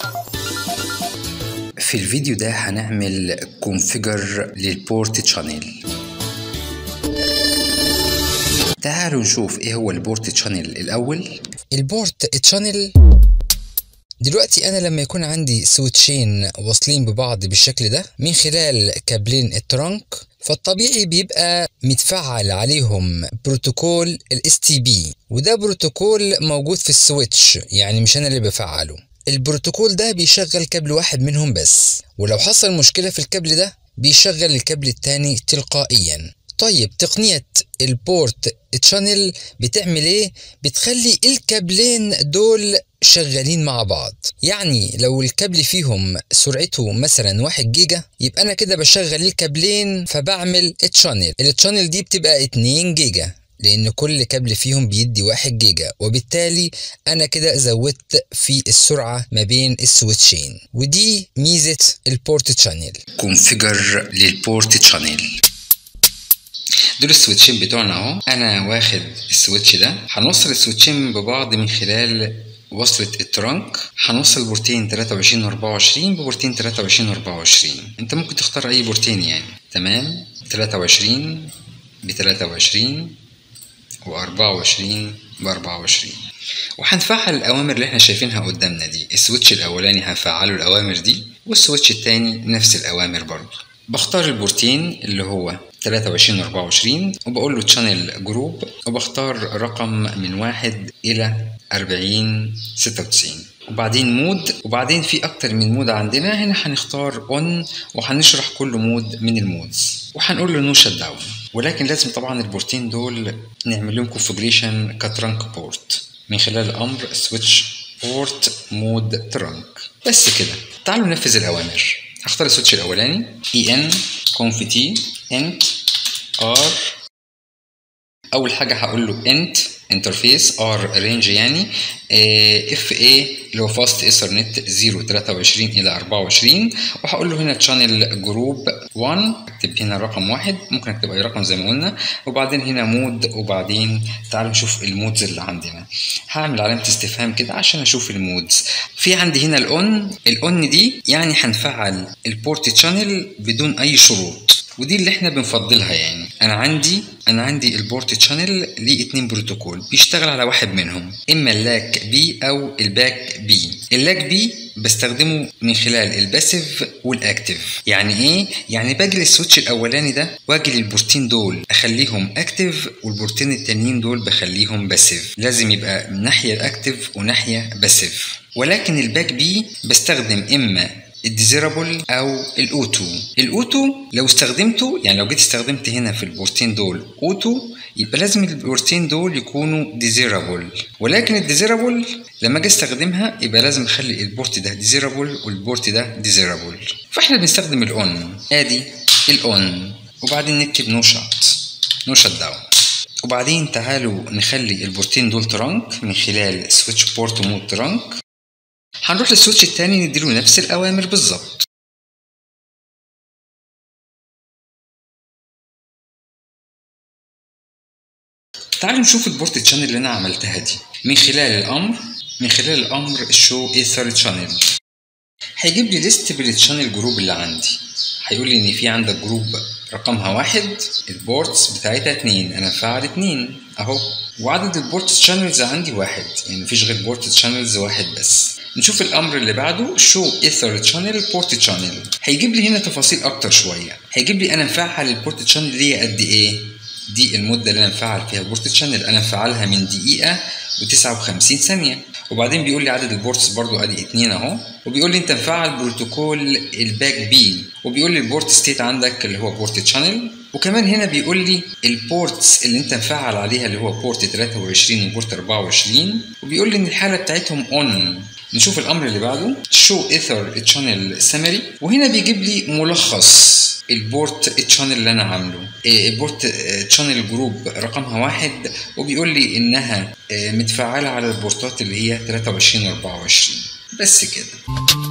في الفيديو ده هنعمل كونفيجر للبورت شانل تعالوا نشوف ايه هو البورت شانل الاول البورت تشانل دلوقتي انا لما يكون عندي سويتشين واصلين ببعض بالشكل ده من خلال كابلين الترانك فالطبيعي بيبقى متفعل عليهم بروتوكول الاس تي بي وده بروتوكول موجود في السويتش يعني مش انا اللي بفعله البروتوكول ده بيشغل كابل واحد منهم بس ولو حصل مشكلة في الكابل ده بيشغل الكابل التاني تلقائيا طيب تقنية البورت تشانل بتعمل ايه؟ بتخلي الكابلين دول شغالين مع بعض يعني لو الكابل فيهم سرعته مثلا واحد جيجا يبقى انا كده بشغل الكابلين فبعمل تشانل التشانل دي بتبقى 2 جيجا لان كل كابل فيهم بيدي واحد جيجا وبالتالي انا كده زودت في السرعة ما بين السويتشين ودي ميزة البورت تشانل كونفيجر للبورت شانل دول السويتشين بتوعنا اهو انا واخد السويتش ده هنوصل السويتشين ببعض من خلال وصلة الترانك هنوصل بورتين 23 و 24 ببورتين 23 و 24 انت ممكن تختار اي بورتين يعني تمام 23 ب 23 و 24 ب 24 وهنفعل الاوامر اللي احنا شايفينها قدامنا دي السويتش الاولاني هنفعله الاوامر دي والسويتش التاني نفس الاوامر برضه بختار البورتين اللي هو 23 و 24 وبقول له تشانل جروب وبختار رقم من واحد إلى 40 96 وبعدين مود وبعدين في أكتر من مود عندنا هنا هنختار اون وهنشرح كل مود من المودز وهنقول له نو شت داون ولكن لازم طبعا البورتين دول نعمل لهم كونفجريشن كترانك بورت من خلال الأمر سويتش بورت مود ترانك بس كده تعالوا ننفذ الأوامر هختار السويتش الاولاني اي ان كونف تي انت ار اول حاجه هقول له انت انترفيس ار رينج يعني اف اي اللي هو فاست ايثرنت 0 23 الى 24 وهقول له هنا تشانل جروب 1 اكتب هنا رقم واحد ممكن اكتب اي رقم زي ما قلنا وبعدين هنا مود وبعدين تعالوا نشوف المودز اللي عندنا هعمل علامه استفهام كده عشان اشوف المودز في عندي هنا الاون الاون دي يعني هنفعل البورت تشانل بدون اي شروط ودي اللي احنا بنفضلها يعني انا عندي انا عندي البورت تشانل ليه اتنين بروتوكول بيشتغل على واحد منهم اما اللاك بي او الباك بي اللاك بي بستخدمه من خلال الباسيف والاكتف يعني ايه يعني باجي للسويتش الاولاني ده واجي للبورتين دول اخليهم اكتف والبورتين التانيين دول بخليهم باسيف لازم يبقى ناحيه الاكتف وناحيه باسيف ولكن الباك بي بستخدم اما الديزيرابل او الاوتو الاوتو لو استخدمته يعني لو جيت استخدمت هنا في البورتين دول اوتو يبقى لازم البورتين دول يكونوا ديزيرابل ولكن الديزيرابل لما اجي استخدمها يبقى لازم اخلي البورت ده ديزيرابل والبورت ده ديزيرابل فاحنا بنستخدم الاون ادي الاون وبعدين نكتب نو شات نو شات داون وبعدين تعالوا نخلي البورتين دول ترانك من خلال سويتش بورت مود ترانك هنروح للسويتش التاني نديله نفس الأوامر بالظبط تعالوا نشوف البورت تشانل اللي أنا عملتها دي من خلال الأمر من خلال الأمر شو ايثر تشانل هيجيب لي ليست بالتشانل جروب اللي عندي هيقول لي إن في عندك جروب رقمها واحد البورتس بتاعتها اتنين أنا فاعل اتنين أهو وعدد البورت شانلز عندي واحد يعني مفيش غير بورت شانلز واحد بس نشوف الامر اللي بعده شو ايثر شانل بورت شانل هيجيب لي هنا تفاصيل اكتر شويه هيجيب لي انا مفعل البورت شانل دي قد ايه دي المده اللي انا مفعل فيها البورت شانل انا مفعلها من دقيقه و59 ثانيه وبعدين بيقول لي عدد البورتس برضو ادي اتنين اهو وبيقول لي انت مفعل بروتوكول الباك بي وبيقول لي البورت ستيت عندك اللي هو بورت شانل وكمان هنا بيقول لي البورتس اللي انت مفعل عليها اللي هو بورت 23 وبورت 24 وبيقول لي ان الحاله بتاعتهم اون نشوف الامر اللي بعده شو ايثر تشانل سمري وهنا بيجيب لي ملخص البورت تشانل اللي انا عامله البورت تشانل جروب رقمها واحد وبيقول لي انها متفعله على البورتات اللي هي 23 و 24 بس كده